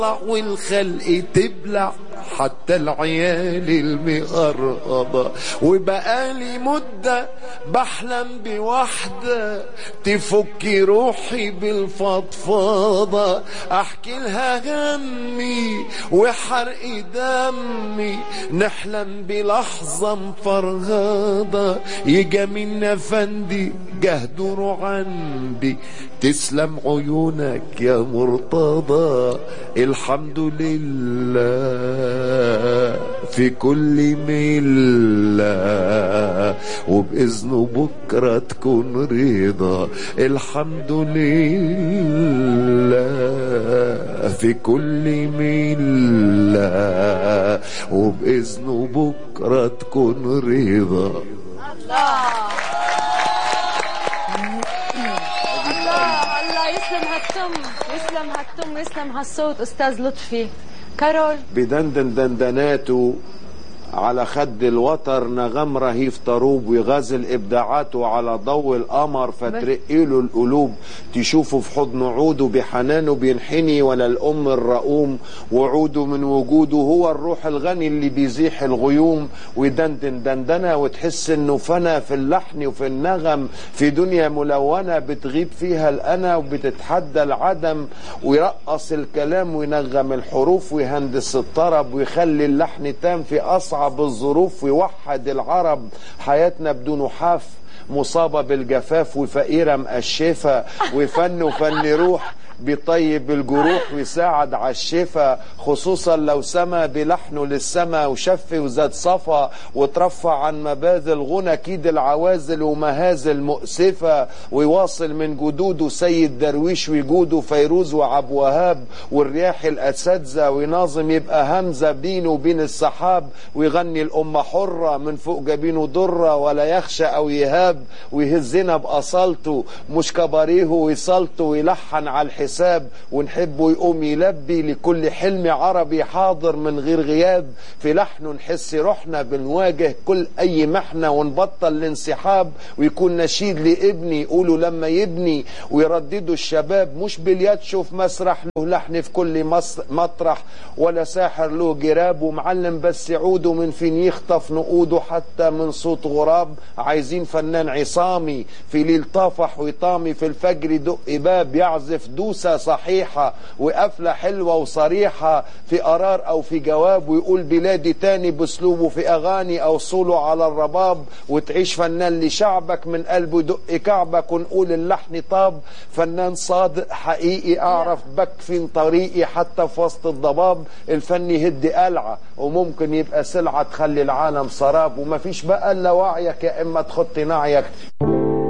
والخلق تبلع حتى العيال المقربة وبقالي مدة بحلم بوحدة تفك روحي بالفضفاضة احكي لها همي وحرق دمي نحلم بلحظة مفرغضة يجا من فندي جهدر عندي تسلم عيونك يا مرتضى الحمد لله في كل ملة وبإذنه بكرة تكون رضا الحمد لله في كل ملة وبإذنه بكرة تكون رضا الله الله الله يسلم هالتم يسلم هالتم يسلم هالصوت استاذ لطفي كارول بدندن دندناته على خد الوتر نغم رهيف طروب ويغازل ابداعاته على ضوء القمر فترقيله القلوب تشوفه في حضن عوده بحنانه بينحني ولا الام الرؤوم وعوده من وجوده هو الروح الغني اللي بيزيح الغيوم ويدندن دندنه وتحس انه فنى في اللحن وفي النغم في دنيا ملونه بتغيب فيها الانا وبتتحدى العدم ويرقص الكلام وينغم الحروف ويهندس الطرب ويخلي اللحن تام في اصعب أصعب الظروف ويوحد العرب حياتنا بدون حاف مصابة بالجفاف وفقيرة مقشفة وفن وفن روح بيطيب الجروح ويساعد على الشفا خصوصا لو سما بلحنه للسما وشف وزاد صفا وترفع عن مباذل غنى كيد العوازل ومهازل مؤسفة ويواصل من جدوده سيد درويش وجوده فيروز وعبد وهاب والرياح الأساتذة ويناظم يبقى همزة بينه وبين السحاب ويغني الأمة حرة من فوق جبينه درة ولا يخشى أو يهاب ويهزنا بأصالته مش كباريه ويصالته ويلحن على الحساب الحساب ونحبه يقوم يلبي لكل حلم عربي حاضر من غير غياب في لحنه نحس روحنا بنواجه كل اي محنه ونبطل الانسحاب ويكون نشيد لابني يقولوا لما يبني ويرددوا الشباب مش باليد شوف مسرح له لحن في كل مطرح ولا ساحر له جراب ومعلم بس عوده من فين يخطف نقوده حتى من صوت غراب عايزين فنان عصامي في ليل طافح ويطامي في الفجر دق باب يعزف دوس موسى صحيحة وقفلة حلوة وصريحة في قرار أو في جواب ويقول بلادي تاني بأسلوبه في أغاني أو صوله على الرباب وتعيش فنان لشعبك من قلبه يدق كعبك ونقول اللحن طاب فنان صادق حقيقي أعرف بكفي طريقي حتى في وسط الضباب الفن يهد قلعة وممكن يبقى سلعة تخلي العالم سراب ومفيش بقى إلا وعيك يا إما تخط نعيك